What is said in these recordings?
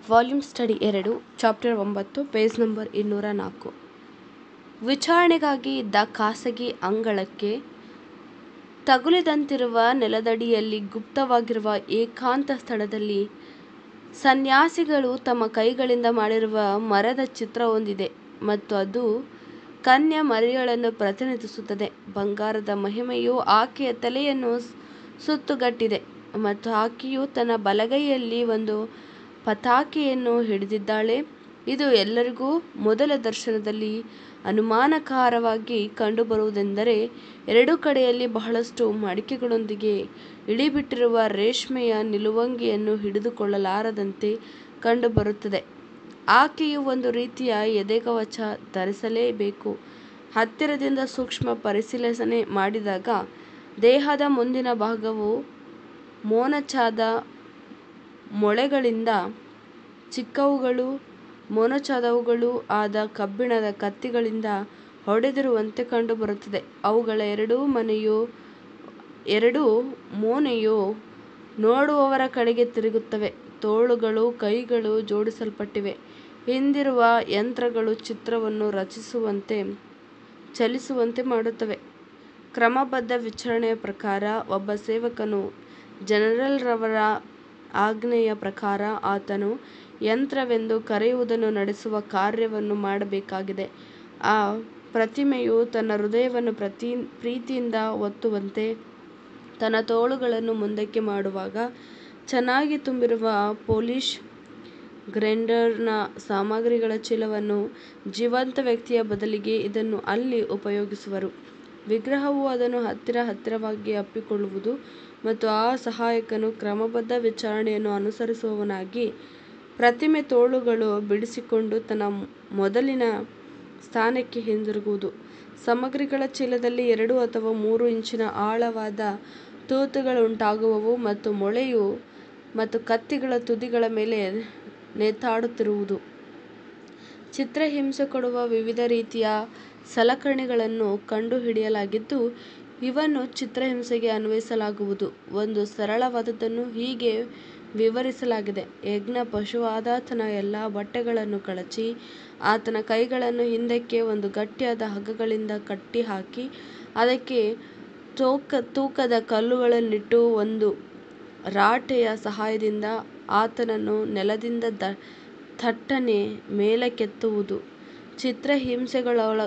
Volume study ಎರಡು chapter ಒಂಬತ್ತು page number ಇನ್ನೂರ ನಾಲ್ಕು ವಿಚಾರಣೆಗಾಗಿ ಇದ್ದ ಖಾಸಗಿ ಅಂಗಳಕ್ಕೆ ತಗುಲಿದಂತಿರುವ ನೆಲದಡಿಯಲ್ಲಿ ಗುಪ್ತವಾಗಿರುವ ಏಕಾಂತ ಸ್ಥಳದಲ್ಲಿ ಸನ್ಯಾಸಿಗಳು ತಮ್ಮ ಕೈಗಳಿಂದ ಮಾಡಿರುವ ಮರದ ಚಿತ್ರವೊಂದಿದೆ ಮತ್ತು ಅದು ಕನ್ಯೆ ಮರಿಯಳನ್ನು ಪ್ರತಿನಿಧಿಸುತ್ತದೆ ಬಂಗಾರದ ಮಹಿಮೆಯು ಆಕೆಯ ತಲೆಯನ್ನು ಸುತ್ತುಗಟ್ಟಿದೆ ಮತ್ತು ಆಕೆಯು ತನ್ನ ಬಲಗೈಯಲ್ಲಿ ಒಂದು ಪತಾಕೆಯನ್ನು ಹಿಡಿದಿದ್ದಾಳೆ ಇದು ಎಲ್ಲರಿಗೂ ಮೊದಲ ದರ್ಶನದಲ್ಲಿ ಅನುಮಾನಕರವಾಗಿ ಕಂಡುಬರುವುದೆಂದರೆ ಎರಡು ಕಡೆಯಲ್ಲಿ ಬಹಳಷ್ಟು ಮಡಿಕೆಗಳೊಂದಿಗೆ ಇಳಿಬಿಟ್ಟಿರುವ ರೇಷ್ಮೆಯ ನಿಲುವಂಗಿಯನ್ನು ಹಿಡಿದುಕೊಳ್ಳಲಾರದಂತೆ ಕಂಡುಬರುತ್ತದೆ ಆಕೆಯು ಒಂದು ರೀತಿಯ ಎದೆಕವಚ ಧರಿಸಲೇಬೇಕು ಹತ್ತಿರದಿಂದ ಸೂಕ್ಷ್ಮ ಪರಿಶೀಲನೆ ಮಾಡಿದಾಗ ದೇಹದ ಮುಂದಿನ ಭಾಗವು ಮೊನಚಾದ ಮೊಳೆಗಳಿಂದ ಚಿಕ್ಕವುಗಳೂ ಮೊನಚಾದವುಗಳೂ ಆದ ಕಬ್ಬಿಣದ ಕತ್ತಿಗಳಿಂದ ಹೊಡೆದಿರುವಂತೆ ಕಂಡುಬರುತ್ತದೆ ಅವುಗಳ ಎರಡೂ ಮನೆಯು ಎರಡೂ ಮೊನೆಯು ನೋಡುವವರ ಕಡೆಗೆ ತಿರುಗುತ್ತವೆ ತೋಳುಗಳು ಕೈಗಳು ಜೋಡಿಸಲ್ಪಟ್ಟಿವೆ ಹಿಂದಿರುವ ಯಂತ್ರಗಳು ಚಿತ್ರವನ್ನು ರಚಿಸುವಂತೆ ಚಲಿಸುವಂತೆ ಮಾಡುತ್ತವೆ ಕ್ರಮಬದ್ಧ ವಿಚಾರಣೆಯ ಪ್ರಕಾರ ಒಬ್ಬ ಸೇವಕನು ಜನರಲ್ರವರ ಆಜ್ಞೆಯ ಪ್ರಕಾರ ಆತನು ಯಂತ್ರವೆಂದು ಕರೆಯುವುದನ್ನು ನಡೆಸುವ ಕಾರ್ಯವನ್ನು ಮಾಡಬೇಕಾಗಿದೆ ಆ ಪ್ರತಿಮೆಯು ತನ್ನ ಹೃದಯವನ್ನು ಪ್ರತಿ ಪ್ರೀತಿಯಿಂದ ಒತ್ತುವಂತೆ ತನ್ನ ತೋಳುಗಳನ್ನು ಮುಂದಕ್ಕೆ ಮಾಡುವಾಗ ಚೆನ್ನಾಗಿ ತುಂಬಿರುವ ಪೋಲಿಷ್ ಗ್ರೈಂಡರ್ನ ಸಾಮಗ್ರಿಗಳ ಚೀಲವನ್ನು ಜೀವಂತ ವ್ಯಕ್ತಿಯ ಬದಲಿಗೆ ಇದನ್ನು ಅಲ್ಲಿ ಉಪಯೋಗಿಸುವರು ವಿಗ್ರಹವು ಅದನ್ನು ಹತ್ತಿರ ಹತ್ತಿರವಾಗಿ ಅಪ್ಪಿಕೊಳ್ಳುವುದು ಮತ್ತು ಆ ಸಹಾಯಕನು ಕ್ರಮಬದ್ಧ ವಿಚಾರಣೆಯನ್ನು ಅನುಸರಿಸುವವನಾಗಿ ಪ್ರತಿಮೆ ತೋಳುಗಳು ಬಿಡಿಸಿಕೊಂಡು ತನ್ನ ಮೊದಲಿನ ಸ್ಥಾನಕ್ಕೆ ಹಿಂದಿರುಗುವುದು ಸಾಮಗ್ರಿಗಳ ಚೀಲದಲ್ಲಿ ಎರಡು ಅಥವಾ ಮೂರು ಇಂಚಿನ ಆಳವಾದ ತೂತುಗಳುಂಟಾಗುವವು ಮತ್ತು ಮೊಳೆಯು ಮತ್ತು ಕತ್ತಿಗಳ ತುದಿಗಳ ಮೇಲೆ ನೇತಾಡುತ್ತಿರುವುದು ಚಿತ್ರಹಿಂಸೆ ಕೊಡುವ ವಿವಿಧ ರೀತಿಯ ಸಲಕರಣೆಗಳನ್ನು ಕಂಡುಹಿಡಿಯಲಾಗಿದ್ದು ಇವನ್ನು ಚಿತ್ರಹಿಂಸೆಗೆ ಅನ್ವಯಿಸಲಾಗುವುದು ಒಂದು ಸರಳವಾದದ್ದನ್ನು ಹೀಗೆ ವಿವರಿಸಲಾಗಿದೆ ಯಜ್ಞ ಪಶುವಾದಾತನ ಎಲ್ಲಾ ಬಟ್ಟೆಗಳನ್ನು ಕಳಚಿ ಆತನ ಕೈಗಳನ್ನು ಹಿಂದಕ್ಕೆ ಒಂದು ಗಟ್ಟಿಯಾದ ಹಗ್ಗಗಳಿಂದ ಕಟ್ಟಿಹಾಕಿ ಅದಕ್ಕೆ ತೂಕ ತೂಕದ ಕಲ್ಲುಗಳನ್ನಿಟ್ಟು ಒಂದು ರಾಟೆಯ ಸಹಾಯದಿಂದ ಆತನನ್ನು ನೆಲದಿಂದ ಥಟ್ಟನೆ ಮೇಲಕ್ಕೆತ್ತುವುದು ಚಿತ್ರಹಿಂಸೆಗೊಳ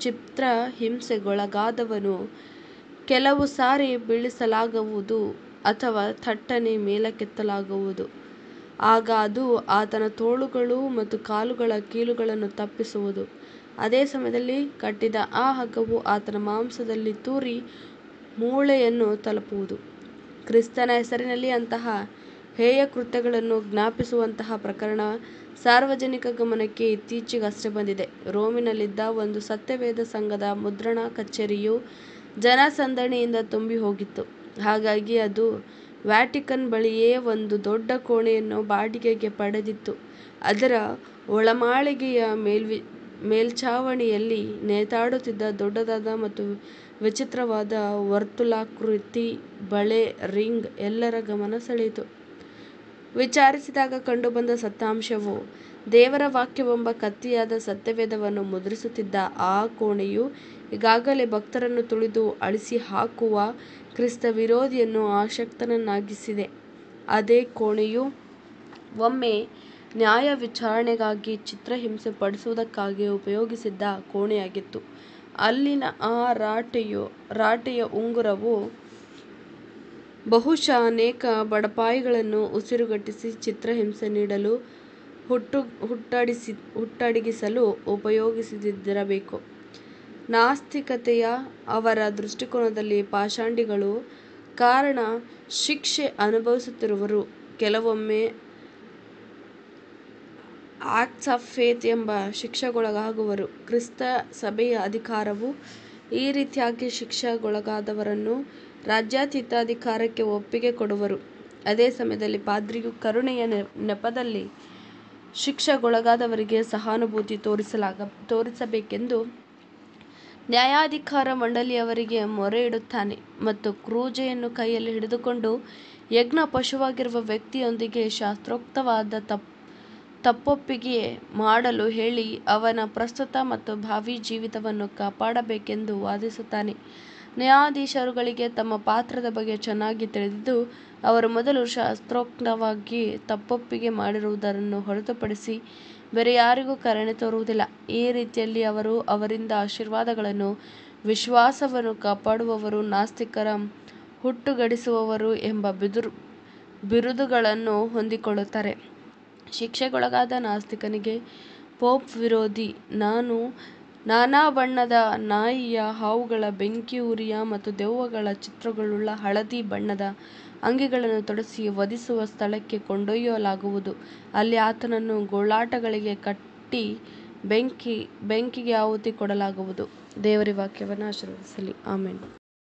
ಚಿತ್ರಹಿಂಸೆಗೊಳಗಾದವನು ಕೆಲವು ಸಾರಿ ಬೀಳಿಸಲಾಗುವುದು ಅಥವಾ ಥಟ್ಟನೆ ಮೇಲಕ್ಕೆತ್ತಲಾಗುವುದು ಆಗ ಅದು ಆತನ ತೋಳುಗಳು ಮತ್ತು ಕಾಲುಗಳ ಕೀಲುಗಳನ್ನು ತಪ್ಪಿಸುವುದು ಅದೇ ಸಮಯದಲ್ಲಿ ಕಟ್ಟಿದ ಆ ಹಗ್ಗವು ಆತನ ಮಾಂಸದಲ್ಲಿ ತೂರಿ ಮೂಳೆಯನ್ನು ತಲುಪುವುದು ಕ್ರಿಸ್ತನ ಹೆಸರಿನಲ್ಲಿ ಅಂತಹ ಹೇಯ ಕೃತ್ಯಗಳನ್ನು ಜ್ಞಾಪಿಸುವಂತಹ ಪ್ರಕರಣ ಸಾರ್ವಜನಿಕ ಗಮನಕ್ಕೆ ಇತ್ತೀಚೆಗಷ್ಟೇ ಬಂದಿದೆ ರೋಮಿನಲ್ಲಿದ್ದ ಒಂದು ಸತ್ಯವೇದ ಸಂಘದ ಮುದ್ರಣ ಕಚೇರಿಯು ಜನಸಂದಣಿಯಿಂದ ತುಂಬಿ ಹೋಗಿತ್ತು ಹಾಗಾಗಿ ಅದು ವ್ಯಾಟಿಕನ್ ಬಳಿಯೇ ಒಂದು ದೊಡ್ಡ ಕೋಣೆಯನ್ನು ಬಾಡಿಗೆಗೆ ಪಡೆದಿತ್ತು ಅದರ ಒಳಮಾಳಿಗೆಯ ಮೇಲ್ವಿ ಮೇಲ್ಛಾವಣಿಯಲ್ಲಿ ನೇತಾಡುತ್ತಿದ್ದ ದೊಡ್ಡದಾದ ಮತ್ತು ವಿಚಿತ್ರವಾದ ವರ್ತುಲಾಕೃತಿ ಬಳೆ ರಿಂಗ್ ಎಲ್ಲರ ಗಮನ ಸೆಳೆಯಿತು ವಿಚಾರಿಸಿದಾಗ ಕಂಡುಬಂದ ಸತ್ಯಾಂಶವು ದೇವರ ವಾಕ್ಯವೆಂಬ ಕತ್ತಿಯಾದ ಸತ್ಯವೇದವನ್ನು ಮುದ್ರಿಸುತ್ತಿದ್ದ ಆ ಕೋಣೆಯು ಈಗಾಗಲೇ ಭಕ್ತರನ್ನು ತುಳಿದು ಅಳಿಸಿಹಾಕುವ ಕ್ರಿಸ್ತ ವಿರೋಧಿಯನ್ನು ಅಶಕ್ತನನ್ನಾಗಿಸಿದೆ ಅದೇ ಕೋಣೆಯು ಒಮ್ಮೆ ನ್ಯಾಯ ವಿಚಾರಣೆಗಾಗಿ ಚಿತ್ರಹಿಂಸೆ ಪಡಿಸುವುದಕ್ಕಾಗಿ ಉಪಯೋಗಿಸಿದ್ದ ಕೋಣೆಯಾಗಿತ್ತು ಅಲ್ಲಿನ ಆ ರಾಟೆಯು ರಾಟೆಯ ಉಂಗುರವು ಬಹುಶಃ ಅನೇಕ ಬಡಪಾಯಿಗಳನ್ನು ಉಸಿರುಗಟ್ಟಿಸಿ ಚಿತ್ರಹಿಂಸೆ ನೀಡಲು ಹುಟ್ಟು ಹುಟ್ಟಡಿಸಿ ಹುಟ್ಟಡಗಿಸಲು ಉಪಯೋಗಿಸಿದ್ದಿರಬೇಕು ನಾಸ್ತಿಕತೆಯ ಅವರ ದೃಷ್ಟಿಕೋನದಲ್ಲಿ ಪಾಷಂಡಿಗಳು ಕಾರಣ ಶಿಕ್ಷೆ ಅನುಭವಿಸುತ್ತಿರುವರು ಕೆಲವೊಮ್ಮೆ ಆಕ್ಟ್ಸ್ ಆಫ್ ಫೇತ್ ಎಂಬ ಶಿಕ್ಷೆಗೊಳಗಾಗುವರು ಕ್ರಿಸ್ತ ಸಭೆಯ ಅಧಿಕಾರವು ಈ ರೀತಿಯಾಗಿ ಶಿಕ್ಷೆಗೊಳಗಾದವರನ್ನು ರಾಜ್ಯಾತೀತ ಅಧಿಕಾರಕ್ಕೆ ಒಪ್ಪಿಗೆ ಕೊಡುವರು ಅದೇ ಸಮಯದಲ್ಲಿ ಪಾದ್ರಿಯು ಕರುಣೆಯ ನೆಪದಲ್ಲಿ ಶಿಕ್ಷೆಗೊಳಗಾದವರಿಗೆ ಸಹಾನುಭೂತಿ ತೋರಿಸಲಾಗ ತೋರಿಸಬೇಕೆಂದು ನ್ಯಾಯಾಧಿಕಾರ ಮಂಡಳಿಯವರಿಗೆ ಮೊರೆಯಿಡುತ್ತಾನೆ ಮತ್ತು ಕ್ರೂಜೆಯನ್ನು ಕೈಯಲ್ಲಿ ಹಿಡಿದುಕೊಂಡು ಯಜ್ಞ ಪಶುವಾಗಿರುವ ವ್ಯಕ್ತಿಯೊಂದಿಗೆ ಶಾಸ್ತ್ರೋಕ್ತವಾದ ತಪ್ ತಪ್ಪೊಪ್ಪಿಗೆ ಮಾಡಲು ಹೇಳಿ ಅವನ ಪ್ರಸ್ತುತ ಮತ್ತು ಭಾವಿ ಜೀವಿತವನ್ನು ಕಾಪಾಡಬೇಕೆಂದು ವಾದಿಸುತ್ತಾನೆ. ನ್ಯಾಯಾಧೀಶರುಗಳಿಗೆ ತಮ್ಮ ಪಾತ್ರದ ಬಗ್ಗೆ ಚೆನ್ನಾಗಿ ತಿಳಿದಿದ್ದು, ಅವರು ಮೊದಲು ಶಾಸ್ತ್ರೋಕ್ತವಾಗಿ ತಪ್ಪೊಪ್ಪಿಗೆ ಮಾಡಿರುವುದನ್ನು ಹೊರತುಪಡಿಸಿ ಬೇರೆ ಯಾರಿಗೂ ಕರುಣೆ ತೋರುವುದಿಲ್ಲ. ಈ ರೀತಿಯಲ್ಲಿ ಅವರು ಅವರಿಂದ ಆಶೀರ್ವಾದಗಳನ್ನು, ವಿಶ್ವಾಸವನ್ನು ಕಾಪಾಡುವವರು, ನಾಸ್ತಿಕರ ಹುಟ್ಟುಗಟ್ಟಿಸುವವರು ಎಂಬ ಬಿರುದುಗಳನ್ನು ಹೊಂದಿಕೊಳ್ಳುತ್ತಾರೆ. ಶಿಕ್ಷೆಗೊಳಗಾದ ನಾಸ್ತಿಕನಿಗೆ ಪೋಪ್ ವಿರೋಧಿ. ನಾನು ನಾನಾ ಬಣ್ಣದ ನಾಯಿಯ, ಹಾವುಗಳ, ಬೆಂಕಿ ಉರಿಯ ಮತ್ತು ದೆವ್ವಗಳ ಚಿತ್ರಗಳುಳ್ಳ ಹಳದಿ ಬಣ್ಣದ ಅಂಗಿಗಳನ್ನು ತೊಡಿಸಿ ವಧಿಸುವ ಸ್ಥಳಕ್ಕೆ ಕೊಂಡೊಯ್ಯಲಾಗುವುದು. ಅಲ್ಲಿ ಆತನನ್ನು ಗೋಳಾಟಗಳಿಗೆ ಕಟ್ಟಿ ಬೆಂಕಿಗೆ ಆಹುತಿ ಕೊಡಲಾಗುವುದು. ದೇವರ ವಾಕ್ಯವನ್ನು ಆಶೀರ್ವದಿಸಲಿ. ಆಮೆನ್.